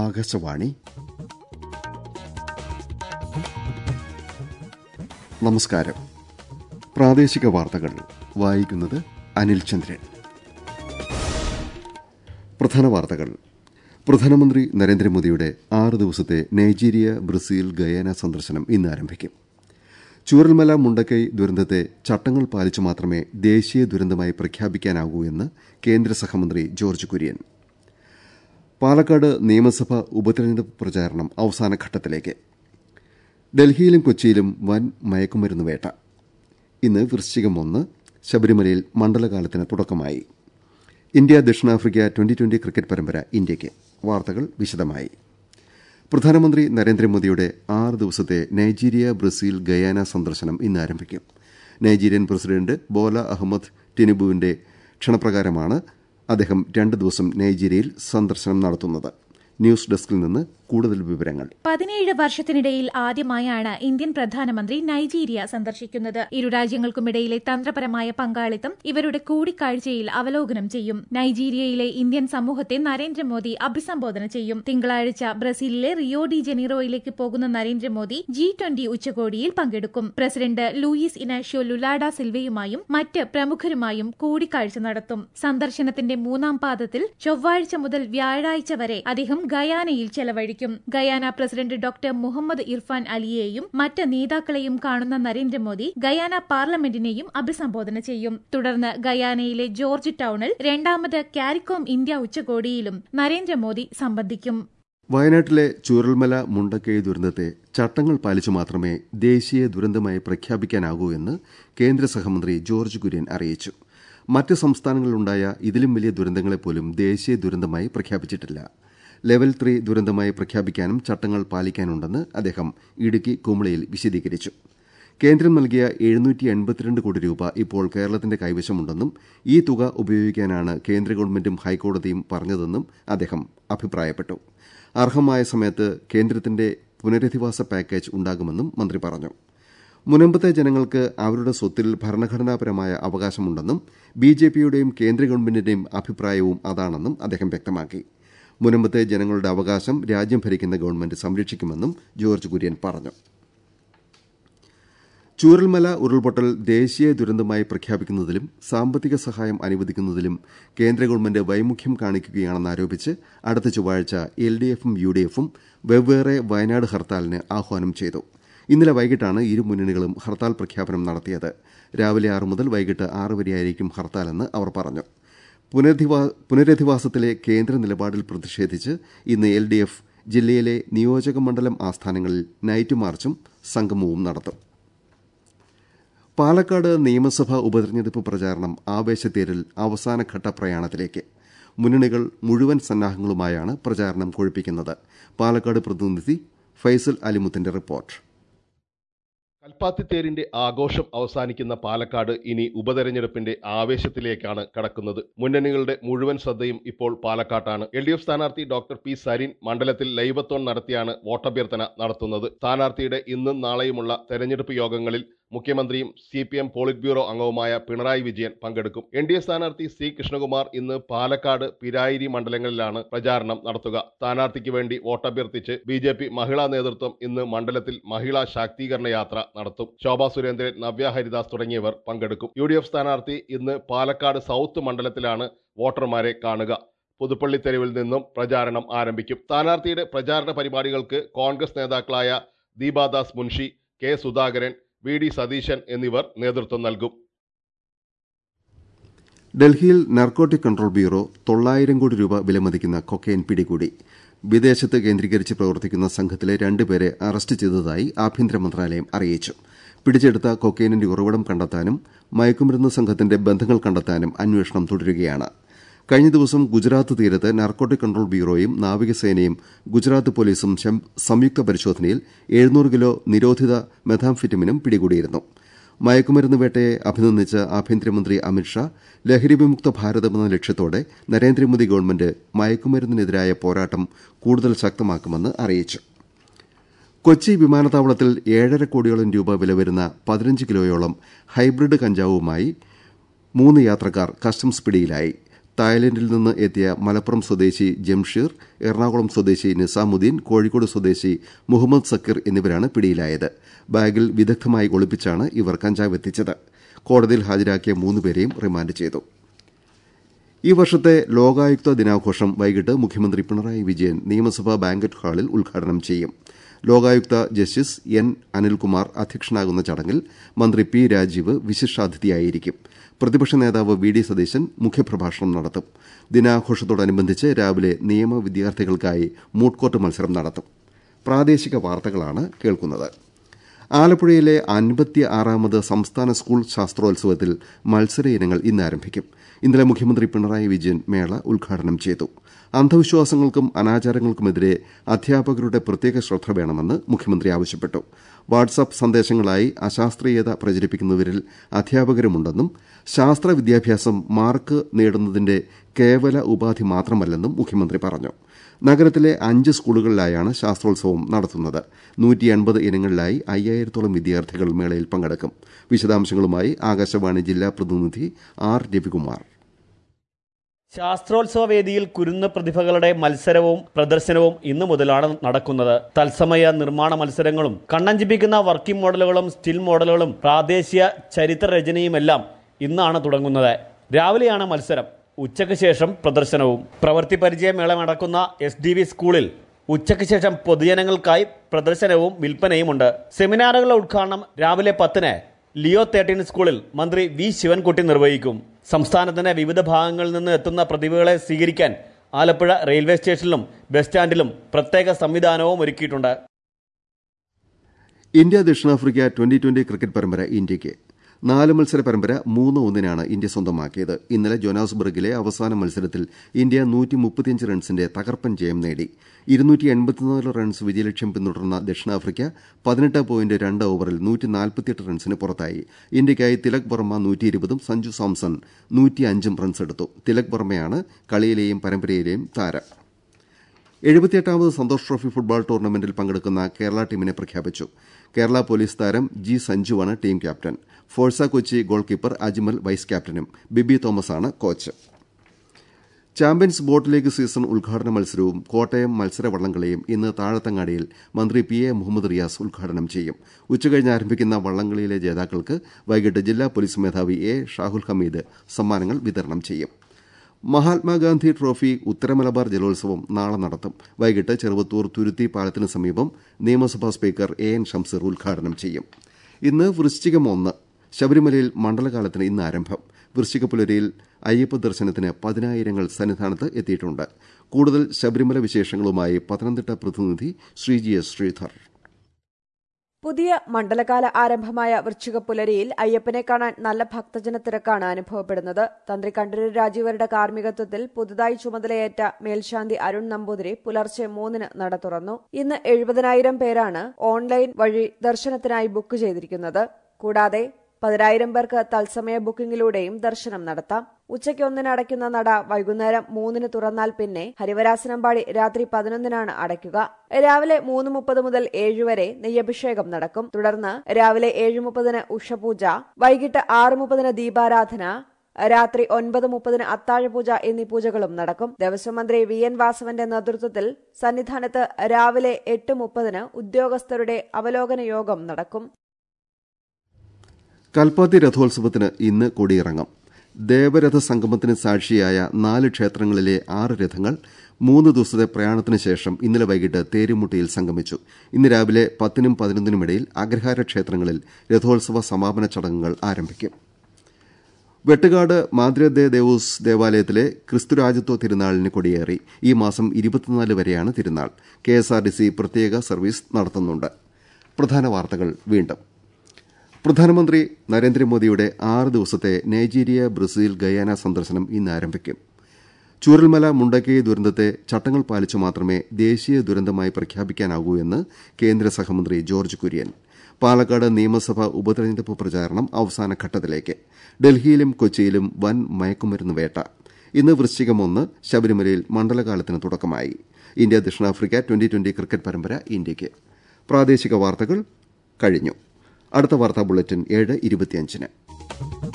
ആകാശവാണി നമസ്കാരം പ്രാദേശിക വാർത്തകൾ വായിക്കുന്നത് അനിൽ ചന്ദ്രൻ പ്രധാന വാർത്തകൾ പ്രധാനമന്ത്രി നരേന്ദ്രമോദിയുടെ ആറ് ദിവസത്തെ നൈജീരിയ ബ്രസീൽ ഗയാന സന്ദർശനം ഇന്ന് ആരംഭിക്കും ചൂരൽമല മുണ്ടക്കൈ ദുരന്തത്തെ ചട്ടങ്ങൾ പാലിച്ചു മാത്രമേ ദേശീയ ദുരന്തമായി പ്രഖ്യാപിക്കാനാകൂ എന്ന് കേന്ദ്ര സഹമന്ത്രി ജോർജ് കുര്യൻ പാലക്കാട് നിയമസഭാ ഉപതെരഞ്ഞെടുപ്പ് പ്രചാരണം അവസാന ഘട്ടത്തിലേക്ക് ഡൽഹിയിലും കൊച്ചിയിലും വൻ മയക്കുമരുന്ന് വേട്ട ഇന്ന് വൃശ്ചികം ഒന്ന് ശബരിമലയിൽ മണ്ഡലകാലത്തിന് തുടക്കമായി ഇന്ത്യ ദക്ഷിണാഫ്രിക്ക ട്വന്റി ട്വന്റി ക്രിക്കറ്റ് പരമ്പര ഇന്ത്യയ്ക്ക് വാർത്തകൾ വിശദമായി പ്രധാനമന്ത്രി നരേന്ദ്രമോദിയുടെ ആറ് ദിവസത്തെ നൈജീരിയ ബ്രസീൽ ഗയാന സന്ദർശനം ഇന്ന് ആരംഭിക്കും നൈജീരിയൻ പ്രസിഡന്റ് ബോല അഹമ്മദ് ടിനുബുവിന്റെ ക്ഷണപ്രകാരമാണ് അദ്ദേഹം രണ്ട് ദിവസം നൈജീരിയയിൽ സന്ദർശനം നടത്തുന്നത് ന്യൂസ് ഡെസ്കിൽ നിന്ന് കൂടുതൽ വിവരങ്ങൾ പതിനേഴ് വർഷത്തിനിടയിൽ ആദ്യമായാണ് ഇന്ത്യൻ പ്രധാനമന്ത്രി നൈജീരിയ സന്ദർശിക്കുന്നത് ഇരു രാജ്യങ്ങൾക്കുമിടയിലെ തന്ത്രപരമായ പങ്കാളിത്തം ഇവരുടെ കൂടിക്കാഴ്ചയിൽ അവലോകനം ചെയ്യും നൈജീരിയയിലെ ഇന്ത്യൻ സമൂഹത്തെ നരേന്ദ്രമോദി അഭിസംബോധന ചെയ്യും തിങ്കളാഴ്ച ബ്രസീലിലെ റിയോ ഡി ജനീറോയിലേക്ക് പോകുന്ന നരേന്ദ്രമോദി ജി ട്വന്റി ഉച്ചകോടിയിൽ പങ്കെടുക്കും പ്രസിഡന്റ് ലൂയിസ് ഇനാഷ്യോ ലുലാഡ സിൽവയുമായും മറ്റ് പ്രമുഖരുമായും കൂടിക്കാഴ്ച നടത്തും സന്ദർശനത്തിന്റെ മൂന്നാം പാദത്തിൽ ചൊവ്വാഴ്ച മുതൽ വ്യാഴാഴ്ച വരെ അദ്ദേഹം ഗയാനയിൽ ചെലവഴിക്കും Guyana president doctor Mohamed Irfaan അലിയെയും മറ്റ് നേതാക്കളെയും കാണുന്ന നരേന്ദ്രമോദി ഗയാന പാർലമെന്റിനെയും അഭിസംബോധന ചെയ്യും തുടർന്ന് ഗയാനയിലെ ജോർജ് ടൌണിൽ രണ്ടാമത് കാരിക്കോം ഇന്ത്യ ഉച്ചകോടിയിലും നരേന്ദ്രമോദി സംബന്ധിക്കും വയനാട്ടിലെ ചൂരൽമല മുണ്ടക്കൈ ദുരന്തത്തെ ചട്ടങ്ങൾ പാലിച്ചു മാത്രമേ ദേശീയ ദുരന്തമായി പ്രഖ്യാപിക്കാനാകൂ എന്ന് കേന്ദ്ര സഹമന്ത്രി ജോർജ് കുര്യൻ അറിയിച്ചു മറ്റ് സംസ്ഥാനങ്ങളിലുണ്ടായ ഇതിലും വലിയ ദുരന്തങ്ങളെപ്പോലും ദേശീയ ദുരന്തമായി പ്രഖ്യാപിച്ചിട്ടില്ല ലെവൽ ത്രീ ദുരന്തമായി പ്രഖ്യാപിക്കാനും ചട്ടങ്ങൾ പാലിക്കാനുണ്ടെന്ന് അദ്ദേഹം ഇടുക്കി കുമളിയിൽ വിശദീകരിച്ചു കേന്ദ്രം നൽകിയ എഴുന്നൂറ്റി എൺപത്തിരണ്ട് കോടി രൂപ ഇപ്പോൾ കേരളത്തിന്റെ കൈവശമുണ്ടെന്നും ഈ തുക ഉപയോഗിക്കാനാണ് കേന്ദ്ര ഗവൺമെന്റും ഹൈക്കോടതിയും പറഞ്ഞതെന്നും അദ്ദേഹം അഭിപ്രായപ്പെട്ടു അർഹമായ സമയത്ത് കേന്ദ്രത്തിന്റെ പുനരധിവാസ പാക്കേജ് ഉണ്ടാകുമെന്നും മന്ത്രി പറഞ്ഞു മുനമ്പത്തെ ജനങ്ങൾക്ക് അവരുടെ സ്വത്തിൽ ഭരണഘടനാപരമായ അവകാശമുണ്ടെന്നും ബി ജെ പിയുടെയും കേന്ദ്ര ഗവൺമെന്റിന്റെയും അഭിപ്രായവും അതാണെന്നും അദ്ദേഹം വ്യക്തമാക്കി മുനമ്പത്തെ ജനങ്ങളുടെ അവകാശം രാജ്യം ഭരിക്കുന്ന ഗവൺമെന്റ് സംരക്ഷിക്കുമെന്നും ജോർജ് കുര്യൻ പറഞ്ഞു ചൂരൽമല ഉരുൾപൊട്ടൽ ദേശീയ ദുരന്തമായി പ്രഖ്യാപിക്കുന്നതിലും സാമ്പത്തിക സഹായം അനുവദിക്കുന്നതിലും കേന്ദ്ര ഗവൺമെന്റ് വൈമുഖ്യം കാണിക്കുകയാണെന്നാരോപിച്ച് അടുത്ത ചൊവ്വാഴ്ച എൽ ഡി എഫും യു ഡി എഫും വെവ്വേറെ വയനാട് ഹർത്താലിന് ആഹ്വാനം ചെയ്തു ഇന്നലെ വൈകിട്ടാണ് ഇരു മുന്നണികളും ഹർത്താൽ പ്രഖ്യാപനം നടത്തിയത് രാവിലെ ആറ് മുതൽ വൈകിട്ട് ആറ് വരെയായിരിക്കും ഹർത്താലെന്ന് അവർ പറഞ്ഞു പുനരധിവാസത്തിലെ കേന്ദ്ര നിലപാടിൽ പ്രതിഷേധിച്ച് ഇന്ന് എൽ ഡി എഫ് ജില്ലയിലെ നിയോജക മണ്ഡലം ആസ്ഥാനങ്ങളിൽ നൈറ്റ് മാർച്ചും സംഗമവും നടത്തും പാലക്കാട് നിയമസഭാ ഉപതെരഞ്ഞെടുപ്പ് പ്രചാരണം ആവേശത്തേരിൽ അവസാനഘട്ട പ്രയാണത്തിലേക്ക് മുന്നണികൾ മുഴുവൻ സന്നാഹങ്ങളുമായാണ് പ്രചാരണം കൊഴുപ്പിക്കുന്നത് പാലക്കാട് പ്രതിനിധി ഫൈസൽ അലിമുത്തിന്റെ റിപ്പോർട്ട് കൽപ്പാത്തിത്തേരിന്റെ ആഘോഷം അവസാനിക്കുന്ന പാലക്കാട് ഇനി ഉപതെരഞ്ഞെടുപ്പിന്റെ ആവേശത്തിലേക്കാണ് കടക്കുന്നത് മുന്നണികളുടെ മുഴുവൻ ശ്രദ്ധയും ഇപ്പോൾ പാലക്കാട്ടാണ് എൽ ഡി എഫ് സ്ഥാനാർത്ഥി ഡോക്ടർ പി സരിൻ മണ്ഡലത്തിൽ ലൈവത്തോൺ നടത്തിയാണ് വോട്ടഭ്യർത്ഥന നടത്തുന്നത് സ്ഥാനാർത്ഥിയുടെ ഇന്നും നാളെയുമുള്ള തെരഞ്ഞെടുപ്പ് യോഗങ്ങളിൽ മുഖ്യമന്ത്രിയും C P M politburo അംഗവുമായ പിണറായി വിജയൻ പങ്കെടുക്കും എൻ ഡി എ സ്ഥാനാർത്ഥി സി കൃഷ്ണകുമാർ ഇന്ന് പാലക്കാട് പിരായിരി മണ്ഡലങ്ങളിലാണ് പ്രചാരണം നടത്തുക സ്ഥാനാർത്ഥിക്ക് വേണ്ടി വോട്ടഭ്യർത്ഥിച്ച് ബി ജെ പി മഹിളാ നേതൃത്വം ഇന്ന് മണ്ഡലത്തിൽ മഹിളാ ശാക്തീകരണ യാത്ര നടത്തും ശോഭാ സുരേന്ദ്രൻ നവ്യ ഹരിദാസ് തുടങ്ങിയവർ പങ്കെടുക്കും യു ഡി എഫ് സ്ഥാനാർത്ഥി ഇന്ന് പാലക്കാട് സൗത്ത് മണ്ഡലത്തിലാണ് വോട്ടർമാരെ കാണുക പുതുപ്പള്ളി തെരുവിൽ നിന്നും പ്രചാരണം ആരംഭിക്കും സ്ഥാനാർത്ഥിയുടെ പ്രചാരണ പരിപാടികൾക്ക് കോൺഗ്രസ് നേതാക്കളായ Deepa Das Munshi K Sudhakaran V D Satheesan എന്നിവർ നേതൃത്വം നൽകും ഡൽഹിയിൽ നാർക്കോട്ടിക് കൺട്രോൾ ബ്യൂറോ തൊള്ളായിരം കോടി രൂപ വിലമതിക്കുന്ന കൊക്കൈൻ പിടികൂടി വിദേശത്ത് കേന്ദ്രീകരിച്ച് പ്രവർത്തിക്കുന്ന സംഘത്തിലെ രണ്ടുപേരെ അറസ്റ്റ് ചെയ്തതായി ആഭ്യന്തര മന്ത്രാലയം അറിയിച്ചു പിടിച്ചെടുത്ത കൊക്കൈനിന്റെ ഉറവിടം കണ്ടെത്താനും മയക്കുമരുന്ന് സംഘത്തിന്റെ ബന്ധങ്ങൾ കണ്ടെത്താനും അന്വേഷണം തുടരുകയാണ് കഴിഞ്ഞ ദിവസം ഗുജറാത്ത് തീരത്ത് നാർക്കോട്ടിക് കൺട്രോൾ ബ്യൂറോയും നാവികസേനയും ഗുജറാത്ത് പോലീസും സംയുക്ത പരിശോധനയിൽ എഴുന്നൂറ് കിലോ നിരോധിത മെഥാംഫിറ്റമിനും പിടികൂടിയിരുന്നു മയക്കുമരുന്ന് വേട്ടയെ അഭിനന്ദിച്ച ആഭ്യന്തരമന്ത്രി അമിത്ഷാ ലഹരി വിമുക്ത ഭാരതമെന്ന ലക്ഷ്യത്തോടെ നരേന്ദ്രമോദി ഗവൺമെന്റ് മയക്കുമരുന്നിനെതിരായ പോരാട്ടം കൂടുതൽ ശക്തമാക്കുമെന്ന് അറിയിച്ചു കൊച്ചി വിമാനത്താവളത്തിൽ ഏഴര കോടിയോളം രൂപ വില വരുന്ന പതിനഞ്ച് കിലോയോളം ഹൈബ്രിഡ് കഞ്ചാവുമായി മൂന്ന് യാത്രക്കാർ കസ്റ്റംസ് പിടിയിലായി തായ്ലൻഡിൽ നിന്ന് എത്തിയ മലപ്പുറം സ്വദേശി ജംഷീർ എറണാകുളം സ്വദേശി നിസാമുദ്ദീൻ കോഴിക്കോട് സ്വദേശി മുഹമ്മദ് സക്കീർ എന്നിവരാണ് പിടിയിലായത് ബാഗിൽ വിദഗ്ധമായി ഒളിപ്പിച്ചാണ് ഇവർ കഞ്ചാവ് എത്തിച്ചത് കോടതിയിൽ ഹാജരാക്കിയ മൂന്നുപേരെയും റിമാൻഡ് ചെയ്തു ഈ വർഷത്തെ ലോകായുക്ത ദിനാഘോഷം വൈകിട്ട് മുഖ്യമന്ത്രി പിണറായി വിജയൻ നിയമസഭാ ബാങ്കറ്റ് ഹാളിൽ ഉദ്ഘാടനം ചെയ്യും ലോകായുക്ത ജസ്റ്റിസ് എൻ അനിൽകുമാർ അധ്യക്ഷനാകുന്ന ചടങ്ങിൽ മന്ത്രി പി രാജീവ് വിശിഷ്ടാതിഥിയായിരിക്കും പ്രതിപക്ഷ നേതാവ് വി ഡി സതീശൻ മുഖ്യപ്രഭാഷണം നടത്തും ദിനാഘോഷത്തോടനുബന്ധിച്ച് രാവിലെ നിയമ വിദ്യാർത്ഥികൾക്കായി മൂട്ട്കോർട്ട് മത്സരം നടത്തും പ്രാദേശിക വാർത്തകളാണ് കേൾക്കുന്നത് ആലപ്പുഴയിലെ അൻപത്തി ആറാമത് സംസ്ഥാന സ്കൂൾ ശാസ്ത്രോത്സവത്തിൽ മത്സര ഇനങ്ങൾ ഇന്ന് ആരംഭിക്കും ഇന്നലെ മുഖ്യമന്ത്രി പിണറായി വിജയൻ മേള ഉദ്ഘാടനം ചെയ്തു അന്ധവിശ്വാസങ്ങൾക്കും അനാചാരങ്ങൾക്കുമെതിരെ അധ്യാപകരുടെ പ്രത്യേക ശ്രദ്ധ വേണമെന്ന് മുഖ്യമന്ത്രി ആവശ്യപ്പെട്ടു വാട്സാപ്പ് സന്ദേശങ്ങളായി അശാസ്ത്രീയത പ്രചരിപ്പിക്കുന്നവരിൽ അധ്യാപകരുമുണ്ടെന്നും ശാസ്ത്ര വിദ്യാഭ്യാസം മാർക്ക് നേടുന്നതിന്റെ കേവല ഉപാധി മാത്രമല്ലെന്നും മുഖ്യമന്ത്രി പറഞ്ഞു നഗരത്തിലെ അഞ്ച് സ്കൂളുകളിലായാണ് ശാസ്ത്രോത്സവം നടത്തുന്നത് നൂറ്റി എൺപത് ഇനങ്ങളിലായി അയ്യായിരത്തോളം വിദ്യാർത്ഥികൾ മേളയിൽ പങ്കെടുക്കും വിശദാംശങ്ങളുമായി ആകാശവാണി ജില്ലാ പ്രതിനിധി ആർ രവികുമാർ ശാസ്ത്രോത്സവ വേദിയിൽ കുരുന്ന് പ്രതിഭകളുടെ മത്സരവും പ്രദർശനവും ഇന്നു മുതലാണ് നടക്കുന്നത് തത്സമയ നിർമ്മാണ മത്സരങ്ങളും കണ്ണഞ്ചിപ്പിക്കുന്ന വർക്കിംഗ് മോഡലുകളും സ്റ്റിൽ മോഡലുകളും പ്രാദേശിക ചരിത്ര രചനയുമെല്ലാം ഇന്നാണ് തുടങ്ങുന്നത് രാവിലെയാണ് മത്സരം ഉച്ചയ്ക്ക് ശേഷം പ്രദർശനവും പ്രവൃത്തി പരിചയമേള നടക്കുന്ന എസ് ഡി വി സ്കൂളിൽ ഉച്ചയ്ക്ക് ശേഷം പൊതുജനങ്ങൾക്കായി പ്രദർശനവും വിൽപ്പനയുമുണ്ട് സെമിനാറുകളുടെ ഉദ്ഘാടനം രാവിലെ പത്തിന് ലിയോ തേർട്ടീൻ സ്കൂളിൽ മന്ത്രി വി ശിവൻകുട്ടി നിർവഹിക്കും സംസ്ഥാനത്തിന്റെ വിവിധ ഭാഗങ്ങളിൽ നിന്ന് എത്തുന്ന പ്രതിഭകളെ സ്വീകരിക്കാൻ ആലപ്പുഴ റെയിൽവേ സ്റ്റേഷനിലും ബസ് സ്റ്റാൻഡിലും പ്രത്യേക സംവിധാനവും ഒരുക്കിയിട്ടുണ്ട് ഇന്ത്യ ദക്ഷിണാഫ്രിക്ക ട്വന്റി ട്വന്റി ക്രിക്കറ്റ് പരമ്പര ഇന്ത്യയ്ക്ക് നാല് മത്സര പരമ്പര മൂന്ന് ഒന്നിനാണ് ഇന്ത്യ സ്വന്തമാക്കിയത് ഇന്നലെ ജോനാസ്ബർഗിലെ അവസാന മത്സരത്തിൽ ഇന്ത്യ നൂറ്റി റൺസിന്റെ തകർപ്പൻ ജയം നേടി ഇരുന്നൂറ്റി എൺപത്തിനാല് റൺസ് വിജയലക്ഷ്യം പിന്തുടർന്ന ദക്ഷിണാഫ്രിക്ക പതിനെട്ട് പോയിന്റ് രണ്ട് ഓവറിൽ നൂറ്റി നാൽപ്പത്തിയെട്ട് റൺസിന് പുറത്തായി ഇന്ത്യയ്ക്കായി തിലക് വർമ്മ നൂറ്റി ഇരുപതും സഞ്ജു സാംസൺ നൂറ്റി അഞ്ചും റൺസ് എടുത്തു തിലക് വർമ്മയാണ് കളിയിലെയും പരമ്പരയിലെയും താരം എഴുപത്തിയെട്ടാമത് സന്തോഷ് ട്രോഫി ഫുട്ബോൾ ടൂർണമെന്റിൽ പങ്കെടുക്കുന്ന കേരള ടീമിനെ പ്രഖ്യാപിച്ചു കേരള പോലീസ് താരം ജി സഞ്ജുവാണ് team captain Forca Kochi goalkeeper Ajmal vice ക്യാപ്റ്റനും ബിബി തോമസാണ് coach Champions Boat League season ഉദ്ഘാടന മത്സരവും കോട്ടയം മത്സര വള്ളംകളിയും ഇന്ന് താഴത്തങ്ങാടിയിൽ മന്ത്രി പി എ മുഹമ്മദ് റിയാസ് ഉദ്ഘാടനം ചെയ്യും ഉച്ചകഴിഞ്ഞ് ആരംഭിക്കുന്ന വള്ളംകളിയിലെ ജേതാക്കൾക്ക് വൈകിട്ട് ജില്ലാ പോലീസ് മേധാവി എ ഷാഹുൽ ഹമീദ് സമ്മാനങ്ങൾ വിതരണം ചെയ്യും മഹാത്മാഗാന്ധി ട്രോഫി ഉത്തരമലബാർ ജലോത്സവം നാളെ നടത്തും വൈകിട്ട് ചെറുവത്തൂർ തുരുത്തി പാലത്തിന് സമീപം നിയമസഭാ സ്പീക്കർ എ എൻ ഷംസീർ ഉദ്ഘാടനം ചെയ്യും ഇന്ന് വൃശ്ചികം ഒന്ന് ശബരിമലയിൽ മണ്ഡലകാലത്തിന് ഇന്ന് ആരംഭം വൃശ്ചിക പുലരിയിൽ അയ്യപ്പ ദർശനത്തിന് പതിനായിരങ്ങൾ സന്നിധാനത്ത് എത്തിയിട്ടുണ്ട് കൂടുതൽ ശബരിമല വിശേഷങ്ങളുമായി പത്തനംതിട്ട പ്രതിനിധി ശ്രീജി എസ് ശ്രീധർ പുതിയ മണ്ഡലകാല ആരംഭമായ വൃശ്ചിക പുലരിയിൽ അയ്യപ്പനെ കാണാൻ നല്ല ഭക്തജന തിരക്കാണ് അനുഭവപ്പെടുന്നത് തന്ത്രി കണ്ഠരര് രാജീവരുടെ കാർമ്മികത്വത്തിൽ പുതുതായി ചുമതലയേറ്റ മേൽശാന്തി അരുൺ നമ്പൂതിരി പുലർച്ചെ മൂന്നിന് നട തുറന്നു ഇന്ന് എഴുപതിനായിരം പേരാണ് ഓൺലൈൻ വഴി ദർശനത്തിനായി ബുക്ക് ചെയ്തിരിക്കുന്നത് കൂടാതെ പതിനായിരം പേർക്ക് തത്സമയ ബുക്കിംഗിലൂടെയും ദർശനം നടത്താം ഉച്ചയ്ക്ക് ഒന്നിന് അടയ്ക്കുന്ന നട വൈകുന്നേരം മൂന്നിന് തുറന്നാൽ പിന്നെ ഹരിവരാസനമ്പാടി രാത്രി പതിനൊന്നിനാണ് അടയ്ക്കുക രാവിലെ മൂന്ന് മുപ്പത് മുതൽ ഏഴ് വരെ നെയ്യഭിഷേകം നടക്കും തുടർന്ന് രാവിലെ ഏഴ് മുപ്പതിന് ഉഷപൂജ വൈകിട്ട് ആറ് മുപ്പതിന് ദീപാരാധന രാത്രി ഒൻപത് മുപ്പതിന് അത്താഴപൂജ എന്നീ പൂജകളും നടക്കും ദേവസ്വം മന്ത്രി വി എൻ വാസവന്റെ നേതൃത്വത്തിൽ സന്നിധാനത്ത് രാവിലെ എട്ട് മുപ്പതിന് ഉദ്യോഗസ്ഥരുടെ അവലോകന യോഗം നടക്കും കൽപ്പാത്തി രഥോത്സവത്തിന് ഇന്ന് കൊടിയിറങ്ങും ദേവരഥ സംഗമത്തിന് സാക്ഷിയായ നാല് ക്ഷേത്രങ്ങളിലെ ആറ് രഥങ്ങൾ മൂന്ന് ദിവസത്തെ പ്രയാണത്തിന് ശേഷം ഇന്നലെ വൈകിട്ട് തേരുമുട്ടിയിൽ സംഗമിച്ചു ഇന്ന് രാവിലെ പത്തിനും പതിനൊന്നിനുമിടയിൽ അഗ്രഹാര ക്ഷേത്രങ്ങളിൽ രഥോത്സവ സമാപന ചടങ്ങുകൾ ആരംഭിക്കും വെട്ടുകാട് മാദ്രദേ ദേവൂസ് ദേവാലയത്തിലെ ക്രിസ്തുരാജത്വ തിരുനാളിന് കൊടിയേറി ഈ മാസം ഇരുപത്തിനാല് വരെയാണ് തിരുനാൾ കെഎസ്ആർടിസി പ്രത്യേക സർവീസ് നടത്തുന്നുണ്ട് പ്രധാന വാർത്തകൾ വീണ്ടും പ്രധാനമന്ത്രി നരേന്ദ്രമോദിയുടെ ആറ് ദിവസത്തെ നൈജീരിയ ബ്രസീൽ ഗയാന സന്ദർശനം ഇന്ന് ആരംഭിക്കും ചൂരൽമല മുണ്ടക്കൈ ദുരന്തത്തെ ചട്ടങ്ങൾ പാലിച്ചു മാത്രമേ ദേശീയ ദുരന്തമായി പ്രഖ്യാപിക്കാനാകൂ എന്ന് കേന്ദ്ര സഹമന്ത്രി ജോർജ് കുര്യൻ പാലക്കാട് നിയമസഭാ ഉപതെരഞ്ഞെടുപ്പ് പ്രചാരണം അവസാന ഘട്ടത്തിലേക്ക് ഡൽഹിയിലും കൊച്ചിയിലും വൻ മയക്കുമരുന്ന് വേട്ട ഇന്ന് വൃശ്ചികം ഒന്ന് ശബരിമലയിൽ മണ്ഡലകാലത്തിന് തുടക്കമായി ഇന്ത്യ ദക്ഷിണാഫ്രിക്ക ട്വന്റി ട്വന്റി ക്രിക്കറ്റ് പരമ്പര ഇന്ത്യയ്ക്ക് പ്രാദേശിക വാർത്തകൾ കഴിഞ്ഞു അടുത്ത വാർത്താ ബുള്ളറ്റിൻ ഏഴ് ഇരുപത്തിയഞ്ചിന്